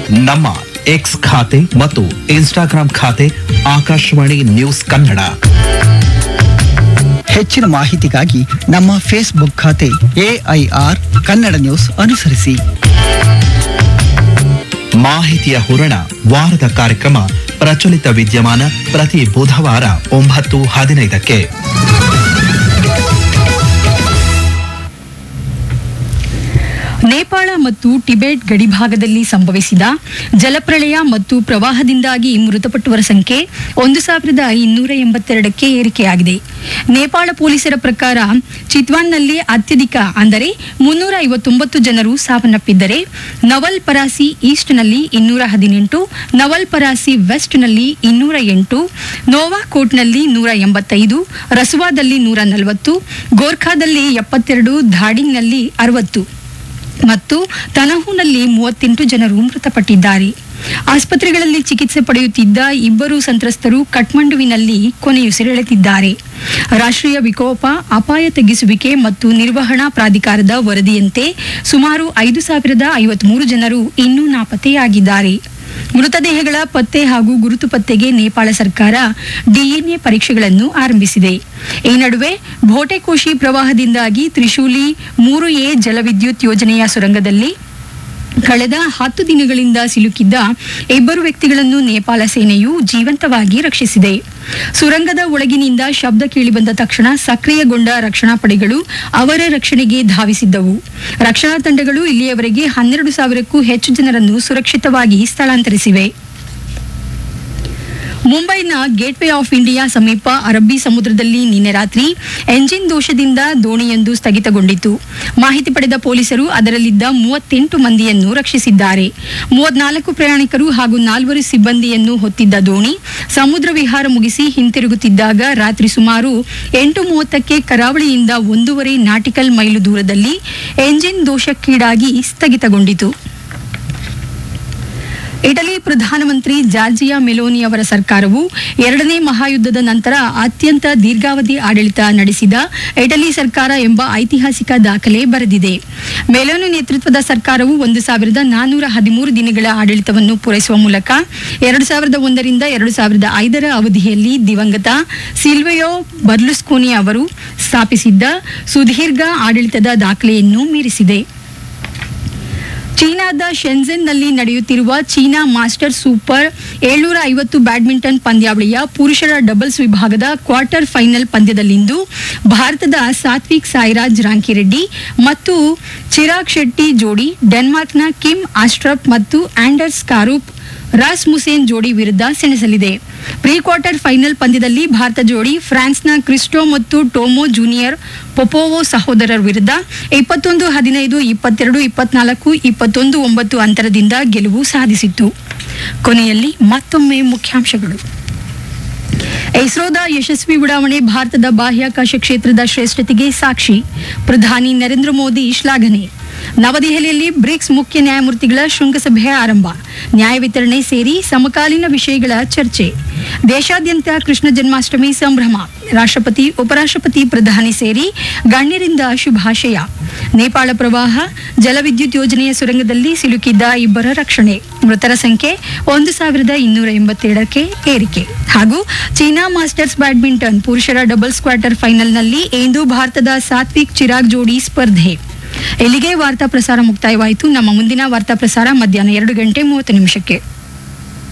ನಮ್ಮ ಎಕ್ಸ್ ಖಾತೆ ಮತ್ತು ಇನ್ಸ್ಟಾಗ್ರಾಂ ಖಾತೆ ಆಕಾಶವಾಣಿ ನ್ಯೂಸ್ ಕನ್ನಡ ಹೆಚ್ಚಿನ ಮಾಹಿತಿಗಾಗಿ ನಮ್ಮ ಫೇಸ್ಬುಕ್ ಖಾತೆ ಎಐಆರ್ ಕನ್ನಡ ನ್ಯೂಸ್ ಅನುಸರಿಸಿ ಮಾಹಿತಿಯ ಹೂರಣ ವಾರದ ಕಾರ್ಯಕ್ರಮ ಪ್ರಚಲಿತ ವಿದ್ಯಮಾನ ಪ್ರತಿ ಬುಧವಾರ ಒಂಬತ್ತು ಹದಿನೈದಕ್ಕೆ ನೇಪಾಳ ಮತ್ತು ಟಿಬೆಟ್ ಗಡಿಭಾಗದಲ್ಲಿ ಸಂಭವಿಸಿದ ಜಲಪ್ರಳಯ ಮತ್ತು ಪ್ರವಾಹದಿಂದಾಗಿ ಮೃತಪಟ್ಟವರ ಸಂಖ್ಯೆ ಒಂದು ಸಾವಿರದ ಇನ್ನೂರ ಎಂಬತ್ತೆರಡಕ್ಕೆ ಏರಿಕೆಯಾಗಿದೆ ನೇಪಾಳ ಪೊಲೀಸರ ಪ್ರಕಾರ ಚಿತ್ವಾನ್ನಲ್ಲಿ ಅತ್ಯಧಿಕ ಅಂದರೆ ಮುನ್ನೂರ ಐವತ್ತೊಂಬತ್ತು ಜನರು ಸಾವನ್ನಪ್ಪಿದ್ದರೆ ನವಲ್ ಪರಾಸಿ ಈಸ್ಟ್ನಲ್ಲಿ ಇನ್ನೂರ ಹದಿನೆಂಟು ನವಲ್ ಪರಾಸಿ ವೆಸ್ಟ್ನಲ್ಲಿ ಇನ್ನೂರ ಎಂಟು ನೋವಾಕೋಟ್ನಲ್ಲಿ ನೂರ ಎಂಬತ್ತೈದು ರಸುವಾದಲ್ಲಿ ನೂರ ನಲವತ್ತು ಗೋರ್ಖಾದಲ್ಲಿ ಎಪ್ಪತ್ತೆರಡು ಧಾಡಿಂಗ್ನಲ್ಲಿ ಅರವತ್ತು ಮತ್ತು ತನಹುನಲ್ಲಿ ಮೂವತ್ತೆಂಟು ಜನರು ಮೃತಪಟ್ಟಿದ್ದಾರೆ ಆಸ್ಪತ್ರೆಗಳಲ್ಲಿ ಚಿಕಿತ್ಸೆ ಪಡೆಯುತ್ತಿದ್ದ ಇಬ್ಬರು ಸಂತ್ರಸ್ತರು ಕಠ್ಮಂಡುವಿನಲ್ಲಿ ಕೊನೆಯುಸಿರೆಳೆದಿದ್ದಾರೆ ರಾಷ್ಟ್ರೀಯ ವಿಕೋಪ ಅಪಾಯ ತಗ್ಗಿಸುವಿಕೆ ಮತ್ತು ನಿರ್ವಹಣಾ ಪ್ರಾಧಿಕಾರದ ವರದಿಯಂತೆ ಸುಮಾರು ಐದು ಸಾವಿರದ ಐವತ್ಮೂರು ಜನರು ಇನ್ನೂ ನಾಪತ್ತೆಯಾಗಿದ್ದಾರೆ ಮೃತದೇಹಗಳ ಪತ್ತೆ ಹಾಗೂ ಗುರುತು ಪತ್ತೆಗೆ ನೇಪಾಳ ಸರ್ಕಾರ ಡಿಎನ್ಎ ಪರೀಕ್ಷೆಗಳನ್ನು ಆರಂಭಿಸಿದೆ ಈ ನಡುವೆ ಭೋಟೆಕೋಶಿ ಪ್ರವಾಹದಿಂದಾಗಿ ತ್ರಿಶೂಲಿ ಮೂರು ಎ ಜಲವಿದ್ಯುತ್ ಯೋಜನೆಯ ಸುರಂಗದಲ್ಲಿ ಕಳೆದ ಹತ್ತು ದಿನಗಳಿಂದ ಸಿಲುಕಿದ್ದ ಇಬ್ಬರು ವ್ಯಕ್ತಿಗಳನ್ನು ನೇಪಾಳ ಸೇನೆಯು ಜೀವಂತವಾಗಿ ರಕ್ಷಿಸಿದೆ ಸುರಂಗದ ಒಳಗಿನಿಂದ ಶಬ್ದ ಕೇಳಿಬಂದ ತಕ್ಷಣ ಸಕ್ರಿಯಗೊಂಡ ರಕ್ಷಣಾ ಪಡೆಗಳು ಅವರ ರಕ್ಷಣೆಗೆ ಧಾವಿಸಿದ್ದವು ರಕ್ಷಣಾ ತಂಡಗಳು ಇಲ್ಲಿಯವರೆಗೆ ಹನ್ನೆರಡು ಸಾವಿರಕ್ಕೂ ಹೆಚ್ಚು ಜನರನ್ನು ಸುರಕ್ಷಿತವಾಗಿ ಸ್ಥಳಾಂತರಿಸಿವೆ ಮುಂಬೈನ ಗೇಟ್ವೇ ಆಫ್ ಇಂಡಿಯಾ ಸಮೀಪ ಅರಬ್ಬಿ ಸಮುದ್ರದಲ್ಲಿ ನಿನ್ನೆ ರಾತ್ರಿ ಎಂಜಿನ್ ದೋಷದಿಂದ ದೋಣಿಯೊಂದು ಸ್ಥಗಿತಗೊಂಡಿತು ಮಾಹಿತಿ ಪಡೆದ ಪೊಲೀಸರು ಅದರಲ್ಲಿದ್ದ ಮೂವತ್ತೆಂಟು ಮಂದಿಯನ್ನು ರಕ್ಷಿಸಿದ್ದಾರೆ ಮೂವತ್ನಾಲ್ಕು ಪ್ರಯಾಣಿಕರು ಹಾಗೂ ನಾಲ್ವರು ಸಿಬ್ಬಂದಿಯನ್ನು ಹೊತ್ತಿದ್ದ ದೋಣಿ ಸಮುದ್ರ ವಿಹಾರ ಮುಗಿಸಿ ಹಿಂತಿರುಗುತ್ತಿದ್ದಾಗ ರಾತ್ರಿ ಸುಮಾರು ಎಂಟು ಮೂವತ್ತಕ್ಕೆ ಕರಾವಳಿಯಿಂದ ಒಂದೂವರೆ ನಾಟಿಕಲ್ ಮೈಲು ದೂರದಲ್ಲಿ ಎಂಜಿನ್ ದೋಷಕ್ಕೀಡಾಗಿ ಸ್ಥಗಿತಗೊಂಡಿತು ಇಟಲಿ ಪ್ರಧಾನಮಂತ್ರಿ ಜಾರ್ಜಿಯಾ ಮೆಲೋನಿ ಅವರ ಸರ್ಕಾರವು ಎರಡನೇ ಮಹಾಯುದ್ಧದ ನಂತರ ಅತ್ಯಂತ ದೀರ್ಘಾವಧಿ ಆಡಳಿತ ನಡೆಸಿದ ಇಟಲಿ ಸರ್ಕಾರ ಎಂಬ ಐತಿಹಾಸಿಕ ದಾಖಲೆ ಬರೆದಿದೆ ಮೆಲೋನಿ ನೇತೃತ್ವದ ಸರ್ಕಾರವು ಒಂದು ಸಾವಿರದ ನಾನ್ನೂರ ಹದಿಮೂರು ದಿನಗಳ ಆಡಳಿತವನ್ನು ಪೂರೈಸುವ ಮೂಲಕ ಎರಡು ಸಾವಿರದ ಒಂದರಿಂದ ಎರಡು ಸಾವಿರದ ಐದರ ಅವಧಿಯಲ್ಲಿ ದಿವಂಗತ ಸಿಲ್ವೆಯೋ ಬರ್ಲುಸ್ಕೋನಿ ಅವರು ಸ್ಥಾಪಿಸಿದ್ದ ಸುದೀರ್ಘ ಆಡಳಿತದ ದಾಖಲೆಯನ್ನು ಮೀರಿಸಿದೆ ಚೀನಾದ ಶೆನ್ಜೆನ್ನಲ್ಲಿ ನಡೆಯುತ್ತಿರುವ ಚೀನಾ ಮಾಸ್ಟರ್ ಸೂಪರ್ ಏಳ್ನೂರ ಐವತ್ತು ಬ್ಯಾಡ್ಮಿಂಟನ್ ಪಂದ್ಯಾವಳಿಯ ಪುರುಷರ ಡಬಲ್ಸ್ ವಿಭಾಗದ ಕ್ವಾರ್ಟರ್ ಫೈನಲ್ ಪಂದ್ಯದಲ್ಲಿಂದು ಭಾರತದ ಸಾತ್ವಿಕ್ ಸಾಯಿರಾಜ್ ರಾಂಕಿರೆಡ್ಡಿ ಮತ್ತು ಚಿರಾಗ್ ಶೆಟ್ಟಿ ಜೋಡಿ ಡೆನ್ಮಾರ್ಕ್ನ ಕಿಮ್ ಆಸ್ಟ್ರಪ್ ಮತ್ತು ಆಂಡರ್ಸ್ ಕಾರೂಪ್ ರಾಸ್ ಮುಸೇನ್ ಜೋಡಿ ವಿರುದ್ಧ ಸೆಣಸಲಿದೆ ಪ್ರೀ ಕ್ವಾರ್ಟರ್ ಫೈನಲ್ ಪಂದ್ಯದಲ್ಲಿ ಭಾರತ ಜೋಡಿ ಫ್ರಾನ್ಸ್ನ ಕ್ರಿಸ್ಟೋ ಮತ್ತು ಟೋಮೋ ಜೂನಿಯರ್ ಪೊಪೋವೋ ಸಹೋದರರ ವಿರುದ್ಧ ಇಪ್ಪತ್ತೊಂದು ಹದಿನೈದು ಇಪ್ಪತ್ತೆರಡು ಇಪ್ಪತ್ನಾಲ್ಕು ಇಪ್ಪತ್ತೊಂದು ಒಂಬತ್ತು ಅಂತರದಿಂದ ಗೆಲುವು ಸಾಧಿಸಿತ್ತು ಕೊನೆಯಲ್ಲಿ ಮತ್ತೊಮ್ಮೆ ಮುಖ್ಯಾಂಶಗಳು ಇಸ್ರೋದ ಯಶಸ್ವಿ ಉಡಾವಣೆ ಭಾರತದ ಬಾಹ್ಯಾಕಾಶ ಕ್ಷೇತ್ರದ ಶ್ರೇಷ್ಠತೆಗೆ ಸಾಕ್ಷಿ ಪ್ರಧಾನಿ ನರೇಂದ್ರ ಮೋದಿ ಶ್ಲಾಘನೆ ನವದೆಹಲಿಯಲ್ಲಿ ಬ್ರಿಕ್ಸ್ ಮುಖ್ಯ ನ್ಯಾಯಮೂರ್ತಿಗಳ ಶೃಂಗಸಭೆ ಆರಂಭ ನ್ಯಾಯ ವಿತರಣೆ ಸೇರಿ ಸಮಕಾಲೀನ ವಿಷಯಗಳ ಚರ್ಚೆ ದೇಶಾದ್ಯಂತ ಕೃಷ್ಣ ಜನ್ಮಾಷ್ಟಮಿ ಸಂಭ್ರಮ ರಾಷ್ಟ್ರಪತಿ ಉಪರಾಷ್ಟ್ರಪತಿ ಪ್ರಧಾನಿ ಸೇರಿ ಗಣ್ಯರಿಂದ ಶುಭಾಶಯ ನೇಪಾಳ ಪ್ರವಾಹ ಜಲವಿದ್ಯುತ್ ಯೋಜನೆಯ ಸುರಂಗದಲ್ಲಿ ಸಿಲುಕಿದ್ದ ಇಬ್ಬರ ರಕ್ಷಣೆ ಮೃತರ ಸಂಖ್ಯೆ ಒಂದು ಸಾವಿರದ ಇನ್ನೂರ ಎಂಬತ್ತೇಳಕ್ಕೆ ಏರಿಕೆ ಹಾಗೂ ಚೀನಾ ಮಾಸ್ಟರ್ಸ್ ಬ್ಯಾಡ್ಮಿಂಟನ್ ಪುರುಷರ ಡಬಲ್ಸ್ ಕ್ವಾರ್ಟರ್ ಫೈನಲ್ನಲ್ಲಿ ಇಂದು ಭಾರತದ ಸಾತ್ವಿಕ್ ಚಿರಾಗ್ ಜೋಡಿ ಸ್ಪರ್ಧೆ ಇಲ್ಲಿಗೆ ವಾರ್ತಾ ಪ್ರಸಾರ ಮುಕ್ತಾಯವಾಯಿತು ನಮ್ಮ ಮುಂದಿನ ವಾರ್ತಾ ಪ್ರಸಾರ ಮಧ್ಯಾಹ್ನ ಎರಡು ಗಂಟೆ ಮೂವತ್ತು ನಿಮಿಷಕ್ಕೆ